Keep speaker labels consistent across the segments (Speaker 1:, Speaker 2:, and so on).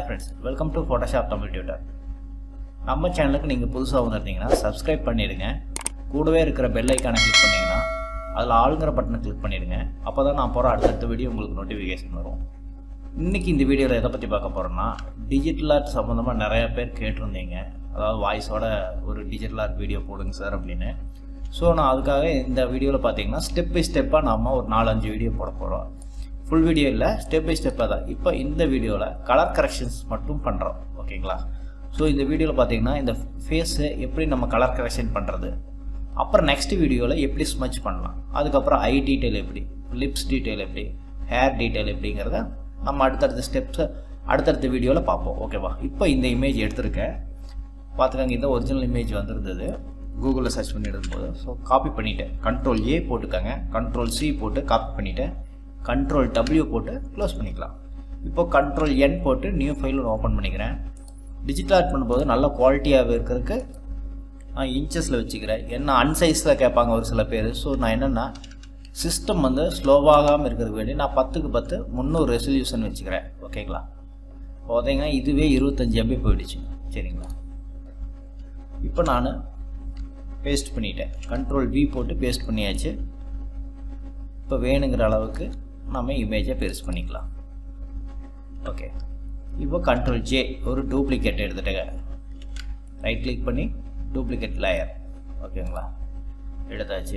Speaker 1: friends welcome to Photoshop Tamil tutor நம்ம சேனலுக்கு நீங்கள் புதுசாக வந்திருந்தீங்கன்னா சப்ஸ்கிரைப் பண்ணிடுங்க கூடவே இருக்கிற பெல் ஐக்கானை கிளிக் பண்ணிங்கன்னா அதில் ஆளுங்கிற பட்டனை கிளிக் பண்ணிடுங்க அப்போ தான் நான் போகிற அடுத்தடுத்த வீடியோ உங்களுக்கு நோட்டிஃபிகேஷன் வரும் இன்றைக்கி இந்த வீடியோவில் எதை பற்றி பார்க்க போகிறோன்னா டிஜிட்டல் ஆர்ட் சம்மந்தமாக நிறைய பேர் கேட்டிருந்தீங்க அதாவது வாய்ஸோட ஒரு டிஜிட்டல் ஆர்ட் வீடியோ போடுங்க சார் அப்படின்னு ஸோ நான் அதுக்காக இந்த வீடியோவில் பார்த்தீங்கன்னா ஸ்டெப் பை ஸ்டெப்பாக நம்ம ஒரு நாலஞ்சு வீடியோ போட போகிறோம் ஃபுல் வீடியோ இல்லை ஸ்டெப் பை ஸ்டெப்பாக தான் இப்போ இந்த வீடியோவில் கலர் கரெக்ஷன்ஸ் மட்டும் பண்ணுறோம் ஓகேங்களா ஸோ இந்த வீடியோவில் பார்த்தீங்கன்னா இந்த ஃபேஸை எப்படி நம்ம கலர் கரெக்ஷன் பண்ணுறது அப்புறம் நெக்ஸ்ட் வீடியோவில் எப்படி ஸ்மச் பண்ணலாம் அதுக்கப்புறம் ஐ டீட்டெயில் எப்படி லிப்ஸ் டீட்டெயில் எப்படி ஹேர் டீட்டெயில் எப்படிங்கிறத நம்ம அடுத்தடுத்த ஸ்டெப்ஸை அடுத்தடுத்த வீடியோவில் பார்ப்போம் ஓகேவா இப்போ இந்த இமேஜ் எடுத்திருக்கேன் பார்த்துக்கோங்க இந்த ஒரிஜினல் இமேஜ் வந்திருந்தது கூகுளில் சர்ச் பண்ணி எடுக்கும்போது ஸோ காப்பி பண்ணிவிட்டேன் கண்ட்ரோல் ஏ போட்டுக்கோங்க கண்ட்ரோல் சி போட்டு காப்பி பண்ணிவிட்டேன் கண்ட்ரோல் டபிள்யூ போட்டு க்ளோஸ் பண்ணிக்கலாம் இப்போ கண்ட்ரோல் என் போட்டு நியூ ஃபைல் ஓப்பன் பண்ணிக்கிறேன் டிஜிட்டல் ஆர்ட் பண்ணும்போது நல்ல குவாலிட்டியாக இருக்கிறதுக்கு நான் இன்ச்சஸில் வச்சுக்கிறேன் என்ன அன்சைஸில் கேட்பாங்க ஒரு சில பேர் ஸோ நான் என்னென்னா சிஸ்டம் வந்து ஸ்லோவாகாமல் இருக்கிறதுக்கு வேண்டி நான் பத்துக்கு பத்து முந்நூறு ரெசல்யூஷன் வச்சுக்கிறேன் ஓகேங்களா பார்த்தீங்கன்னா இதுவே இருபத்தஞ்சி எம்பி போயிடுச்சு சரிங்களா இப்போ நான் பேஸ்ட் பண்ணிட்டேன் கண்ட்ரோல் வி போட்டு பேஸ்ட் பண்ணியாச்சு இப்போ வேணுங்கிற அளவுக்கு நம்ம இமேஜை பெருசு பண்ணிக்கலாம் ஓகே இப்போ கண்ட்ரோல் ஜே ஒரு டூப்ளிகேட் எடுத்துட்டேங்க ரைட் கிளிக் பண்ணி டூப்ளிகேட் லேயர் ஓகேங்களா எடுத்தாச்சு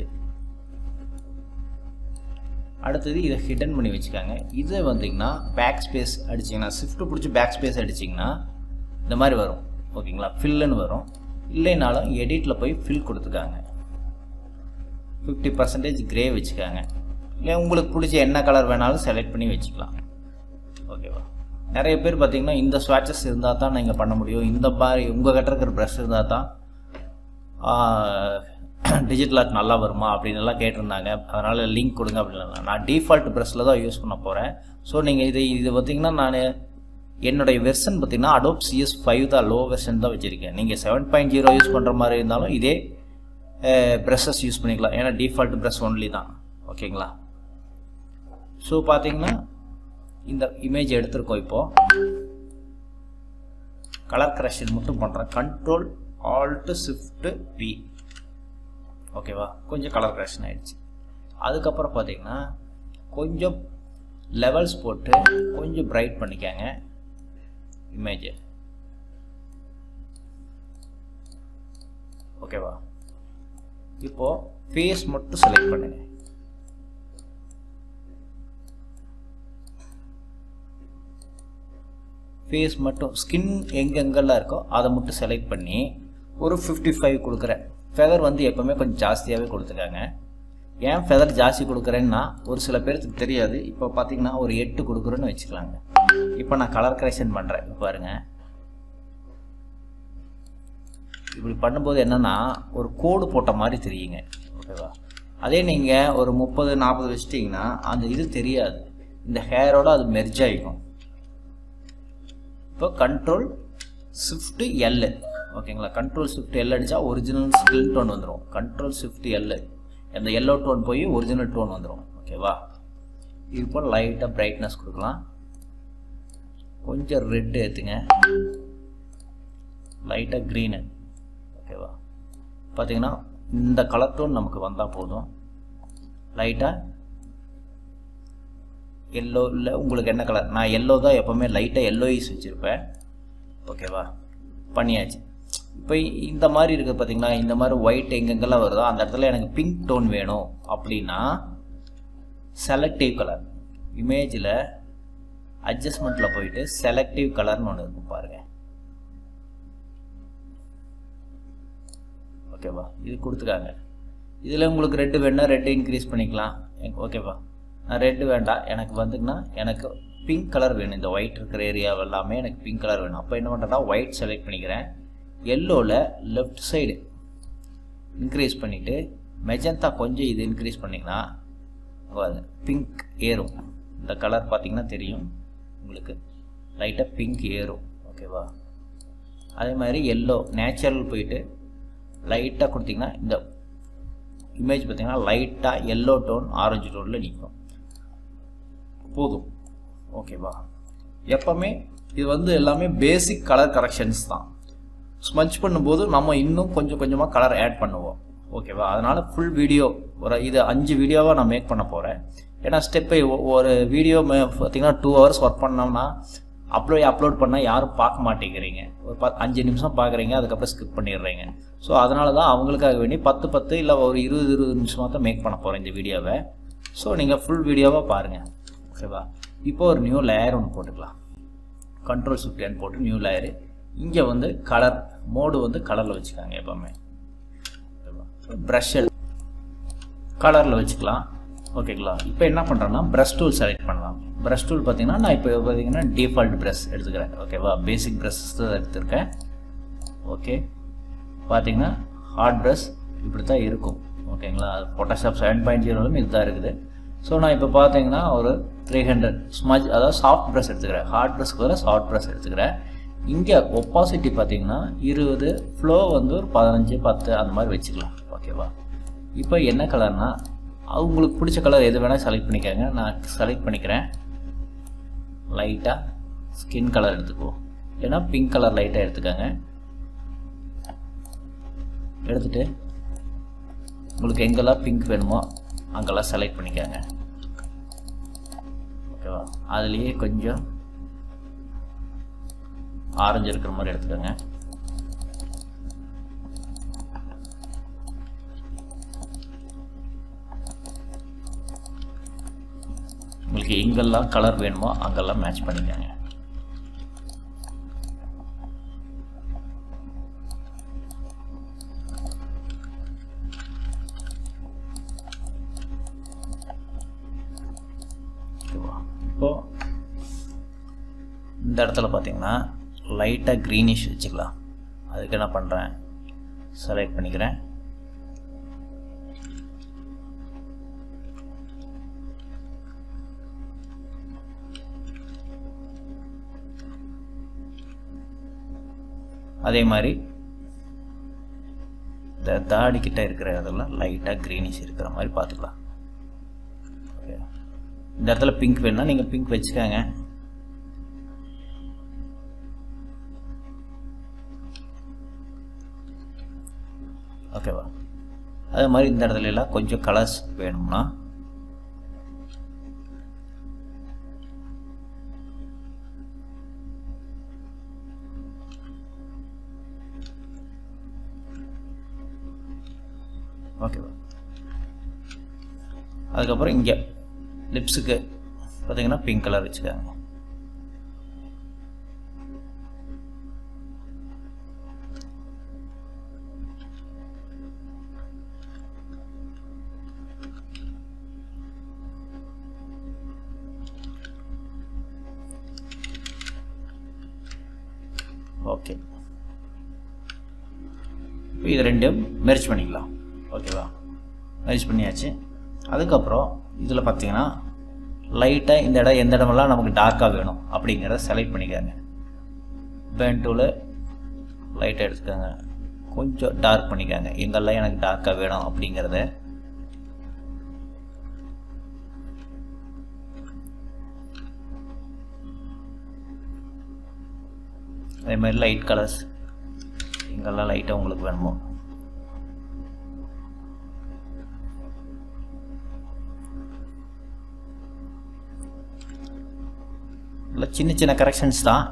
Speaker 1: அடுத்தது இதை ஹிடன் பண்ணி வச்சுக்காங்க இதை வந்தீங்கன்னா பேக் ஸ்பேஸ் அடிச்சிங்கன்னா ஷிஃப்ட்டு பிடிச்சி பேக் ஸ்பேஸ் அடிச்சிங்கன்னா இந்த மாதிரி வரும் ஓகேங்களா ஃபில்லுன்னு வரும் இல்லைனாலும் எடிட்டில் போய் ஃபில் கொடுத்துக்காங்க ஃபிஃப்டி பர்சன்டேஜ் கிரே வச்சுக்காங்க இல்லை உங்களுக்கு பிடிச்ச என்ன கலர் வேணாலும் செலக்ட் பண்ணி வச்சுக்கலாம் ஓகேவா நிறைய பேர் பார்த்தீங்கன்னா இந்த ஸ்வாட்சஸ் இருந்தால் தான் நீங்கள் பண்ண முடியும் இந்த மாதிரி உங்கள் கிட்ட இருக்கிற ப்ரெஷ் இருந்தால் தான் டிஜிட்டல் ஆர்ட் நல்லா வருமா அப்படின்னு எல்லாம் கேட்டிருந்தாங்க அதனால் லிங்க் கொடுங்க அப்படின்னு நான் டிஃபால்ட் ப்ரெஷ்ஷில் தான் யூஸ் பண்ண போகிறேன் ஸோ நீங்கள் இது இது பார்த்திங்கன்னா நான் என்னுடைய வெர்ஷன் பார்த்திங்கன்னா அடோப் சிஎஸ் ஃபைவ் தான் லோ வெர்ஷன் தான் வச்சுருக்கேன் நீங்கள் செவன் பாயிண்ட் ஜீரோ யூஸ் பண்ணுற மாதிரி இருந்தாலும் இதே ப்ரெஷ்ஷஸ் யூஸ் பண்ணிக்கலாம் ஏன்னா டிஃபால்ட் ப்ரெஷ் ஒன்லி தான் ஓகேங்களா ஸோ பார்த்தீங்கன்னா இந்த இமேஜ் எடுத்திருக்கோம் இப்போது கலர் கரெக்ஷன் மட்டும் பண்ணுறேன் கண்ட்ரோல் ஆல்ட்டு ஷிஃப்ட்டு வி ஓகேவா கொஞ்சம் கலர் கரெக்ஷன் ஆகிடுச்சு அதுக்கப்புறம் பார்த்தீங்கன்னா கொஞ்சம் லெவல்ஸ் போட்டு கொஞ்சம் பிரைட் பண்ணிக்கங்க இமேஜை ஓகேவா இப்போது ஃபேஸ் மட்டும் செலக்ட் பண்ணுங்க ஃபேஸ் மட்டும் ஸ்கின் எங்கெங்கெல்லாம் இருக்கோ அதை மட்டும் செலக்ட் பண்ணி ஒரு ஃபிஃப்டி ஃபைவ் கொடுக்குறேன் ஃபெதர் வந்து எப்போவுமே கொஞ்சம் ஜாஸ்தியாகவே கொடுத்துருக்காங்க ஏன் ஃபெதர் ஜாஸ்தி கொடுக்குறேன்னா ஒரு சில பேருக்கு தெரியாது இப்போ பார்த்தீங்கன்னா ஒரு எட்டு கொடுக்குறேன்னு வச்சுக்கலாங்க இப்போ நான் கலர் கரெக்ஷன் பண்ணுறேன் பாருங்கள் இப்படி பண்ணும்போது என்னென்னா ஒரு கோடு போட்ட மாதிரி தெரியுங்க ஓகேவா அதே நீங்கள் ஒரு முப்பது நாற்பது வச்சிட்டிங்கன்னா அந்த இது தெரியாது இந்த ஹேரோட அது மெர்ஜ் ஆகிக்கும் இப்போ கண்ட்ரோல் ஷிஃப்ட்டு எல் ஓகேங்களா கண்ட்ரோல் ஷிஃப்ட் எல் அடித்தா ஒரிஜினல் ஸ்கில் டோன் வந்துடும் கண்ட்ரோல் ஷிஃப்ட் எல் அந்த எல்லோ டோன் போய் ஒரிஜினல் டோன் வந்துடும் ஓகேவா இது போல் லைட்டாக பிரைட்னஸ் கொடுக்கலாம் கொஞ்சம் ரெட்டு ஏற்றுங்க லைட்டாக க்ரீனு ஓகேவா பார்த்தீங்கன்னா இந்த கலர் டோன் நமக்கு வந்தால் போதும் லைட்டாக எல்லோ இல்லை உங்களுக்கு என்ன கலர் நான் எல்லோ தான் எப்போவுமே லைட்டாக எல்லோ ஈஸ் வச்சுருப்பேன் ஓகேவா பண்ணியாச்சு இப்போ இந்த மாதிரி இருக்குது பார்த்தீங்களா இந்த மாதிரி ஒயிட் எங்கெங்கெல்லாம் வருதோ அந்த இடத்துல எனக்கு பிங்க் டோன் வேணும் அப்படின்னா செலக்டிவ் கலர் இமேஜில் அட்ஜஸ்ட்மெண்ட்டில் போயிட்டு செலக்டிவ் கலர்னு ஒன்று இருக்கும் பாருங்கள் ஓகேவா இது கொடுத்துக்காங்க இதில் உங்களுக்கு ரெட்டு வேணுன்னா ரெட்டு இன்க்ரீஸ் பண்ணிக்கலாம் ஓகேவா நான் ரெட்டு வேண்டாம் எனக்கு வந்துங்கன்னா எனக்கு பிங்க் கலர் வேணும் இந்த ஒயிட் இருக்கிற ஏரியா எல்லாமே எனக்கு பிங்க் கலர் வேணும் அப்போ என்ன பண்ணுறேன்னா ஒயிட் செலக்ட் பண்ணிக்கிறேன் எல்லோவில் லெஃப்ட் சைடு இன்க்ரீஸ் பண்ணிவிட்டு மெஜந்தா கொஞ்சம் இது இன்க்ரீஸ் பண்ணிங்கன்னா பிங்க் ஏறும் இந்த கலர் பார்த்திங்கன்னா தெரியும் உங்களுக்கு லைட்டாக பிங்க் ஏறும் ஓகேவா அதே மாதிரி எல்லோ நேச்சுரல் போயிட்டு லைட்டாக கொடுத்திங்கன்னா இந்த இமேஜ் பார்த்திங்கன்னா லைட்டாக எல்லோ டோன் ஆரஞ்சு டோனில் நிற்கும் போதும் ஓகேவா எப்போவுமே இது வந்து எல்லாமே பேசிக் கலர் கரெக்ஷன்ஸ் தான் ஸ்மச் பண்ணும்போது நம்ம இன்னும் கொஞ்சம் கொஞ்சமாக கலர் ஆட் பண்ணுவோம் ஓகேவா அதனால் ஃபுல் வீடியோ ஒரு இது அஞ்சு வீடியோவாக நான் மேக் பண்ண போகிறேன் ஏன்னா ஸ்டெப்பை ஒரு வீடியோ பார்த்தீங்கன்னா டூ ஹவர்ஸ் ஒர்க் பண்ணோம்னா அப்லோட் அப்லோட் பண்ணால் யாரும் பார்க்க மாட்டேங்கிறீங்க ஒரு பத் அஞ்சு நிமிஷம் பார்க்குறீங்க அதுக்கப்புறம் ஸ்கிப் பண்ணிடுறீங்க ஸோ அதனால தான் அவங்களுக்காக வேண்டி பத்து பத்து இல்லை ஒரு இருபது இருபது நிமிஷமாக தான் மேக் பண்ண போகிறேன் இந்த வீடியோவை ஸோ நீங்கள் ஃபுல் வீடியோவாக பாருங்கள் ஓகேவா இப்போ ஒரு நியூ லேயர் ஒன்று போட்டுக்கலாம் கண்ட்ரோல் ஷிஃப்ட் போட்டு நியூ லேயரு இங்கே வந்து கலர் மோடு வந்து கலரில் வச்சுக்காங்க எப்போவுமே ப்ரஷ் கலரில் வச்சுக்கலாம் ஓகேங்களா இப்போ என்ன பண்ணுறேன்னா ப்ரஷ் டூல் செலக்ட் பண்ணலாம் ப்ரஷ் டூல் பார்த்தீங்கன்னா நான் இப்போ பார்த்தீங்கன்னா டிஃபால்ட் ப்ரஷ் எடுத்துக்கிறேன் ஓகேவா பேசிக் ப்ரஷ் தான் எடுத்திருக்கேன் ஓகே பார்த்தீங்கன்னா ஹார்ட் ப்ரஷ் இப்படி தான் இருக்கும் ஓகேங்களா ஃபோட்டோஷாப் செவன் பாயிண்ட் ஜீரோலும் இதுதான் இருக்குது ஸோ நான் இப்போ பார்த்தீங்கன்னா ஒரு த்ரீ ஹண்ட்ரட் ஸ்மஜ் அதாவது சாஃப்ட் ப்ரஷ் எடுத்துக்கிறேன் ஹார்ட் ப்ரஷ்க்கு பதிலாக சாஃப்ட் ப்ரஷ் எடுத்துக்கிறேன் இங்கே ஒப்பாசிட்டி பார்த்தீங்கன்னா இருபது ஃப்ளோ வந்து ஒரு பதினஞ்சு பத்து அந்த மாதிரி வச்சுக்கலாம் ஓகேவா இப்போ என்ன கலர்னா அவங்களுக்கு பிடிச்ச கலர் எது வேணால் செலக்ட் பண்ணிக்கோங்க நான் செலக்ட் பண்ணிக்கிறேன் லைட்டாக ஸ்கின் கலர் எடுத்துக்குவோம் ஏன்னா பிங்க் கலர் லைட்டாக எடுத்துக்கோங்க எடுத்துகிட்டு உங்களுக்கு எங்கெல்லாம் பிங்க் வேணுமோ அங்கெல்லாம் செலக்ட் பண்ணிக்கோங்க ஓகேவா அதுலேயே கொஞ்சம் ஆரஞ்சு இருக்கிற மாதிரி எடுத்துக்கோங்க உங்களுக்கு எங்கெல்லாம் கலர் வேணுமோ அங்கெல்லாம் மேட்ச் பண்ணிக்கோங்க இப்போ இந்த இடத்துல பார்த்தீங்கன்னா லைட்டாக க்ரீனிஷ் வச்சுக்கலாம் அதுக்கு என்ன பண்ணுறேன் செலக்ட் பண்ணிக்கிறேன் அதே மாதிரி இந்த தாடி கிட்ட இருக்கிற இதெல்லாம் லைட்டாக க்ரீனிஷ் இருக்கிற மாதிரி பார்த்துக்கலாம் ஓகே இந்த இடத்துல பிங்க் வேணும்னா நீங்கள் பிங்க் வச்சுக்கோங்க ஓகேவா அதே மாதிரி இந்த இடத்துல எல்லாம் கொஞ்சம் கலர்ஸ் வேணும்னா ஓகேவா அதுக்கப்புறம் இங்கே லிப்ஸுக்கு பார்த்தீங்கன்னா பிங்க் கலர் வச்சுக்காங்க ஓகே இது ரெண்டும் மெர்ச் பண்ணிக்கலாம் ஓகேவா மெர்ச் பண்ணியாச்சு அதுக்கப்புறம் இதில் பார்த்தீங்கன்னா லைட்டாக இந்த இடம் எந்த இடமெல்லாம் நமக்கு டார்க்காக வேணும் அப்படிங்கிறத செலக்ட் பண்ணிக்கோங்க பேன் டூவில் லைட்டாக எடுத்துக்கோங்க கொஞ்சம் டார்க் பண்ணிக்கோங்க எங்கெல்லாம் எனக்கு டார்க்காக வேணும் அப்படிங்கிறத அதே மாதிரி லைட் கலர்ஸ் எங்கெல்லாம் லைட்டாக உங்களுக்கு வேணுமோ இல்லை சின்ன சின்ன கரெக்ஷன்ஸ் தான்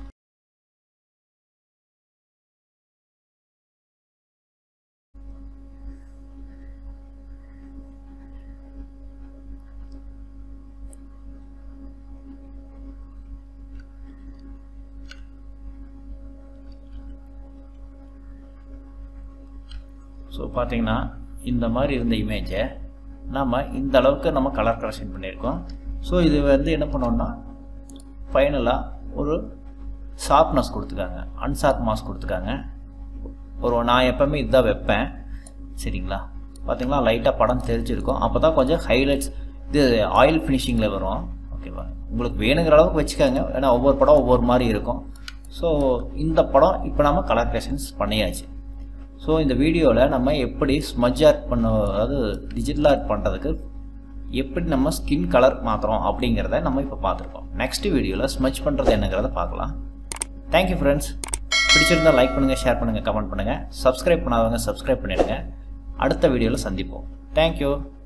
Speaker 1: ஸோ பார்த்தீங்கன்னா இந்த மாதிரி இருந்த இமேஜை நம்ம இந்த அளவுக்கு நம்ம கலர் கரெக்ஷன் பண்ணியிருக்கோம் ஸோ இது வந்து என்ன பண்ணோம்னா ஃபைனலாக ஒரு ஷார்ப்னஸ் கொடுத்துருக்காங்க அன்ஷார்ப் மாஸ் கொடுத்துருக்காங்க ஒரு நான் எப்போவுமே இதுதான் வைப்பேன் சரிங்களா பார்த்தீங்களா லைட்டாக படம் தெரிஞ்சிருக்கும் அப்போ தான் கொஞ்சம் ஹைலைட்ஸ் இது ஆயில் ஃபினிஷிங்கில் வரும் ஓகேவா உங்களுக்கு வேணுங்கிற அளவுக்கு வச்சுக்கோங்க ஏன்னா ஒவ்வொரு படம் ஒவ்வொரு மாதிரி இருக்கும் ஸோ இந்த படம் இப்போ நம்ம கலர் கிரியேஷன்ஸ் பண்ணியாச்சு ஸோ இந்த வீடியோவில் நம்ம எப்படி ஸ்மஜ் ஆர்ட் பண்ண அதாவது டிஜிட்டல் ஆர்ட் பண்ணுறதுக்கு எப்படி நம்ம ஸ்கின் கலர் மாற்றுறோம் அப்படிங்கிறத நம்ம இப்போ பார்த்துருக்கோம் நெக்ஸ்ட் வீடியோவில் ஸ்மச் பண்ணுறது என்னங்கிறத பார்க்கலாம் தேங்க்யூ ஃப்ரெண்ட்ஸ் பிடிச்சிருந்தால் லைக் பண்ணுங்கள் ஷேர் பண்ணுங்கள் கமெண்ட் பண்ணுங்கள் சப்ஸ்கிரைப் பண்ணாதவங்க சப்ஸ்கிரைப் பண்ணிவிடுங்க அடுத்த வீடியோவில் சந்திப்போம் தேங்க்யூ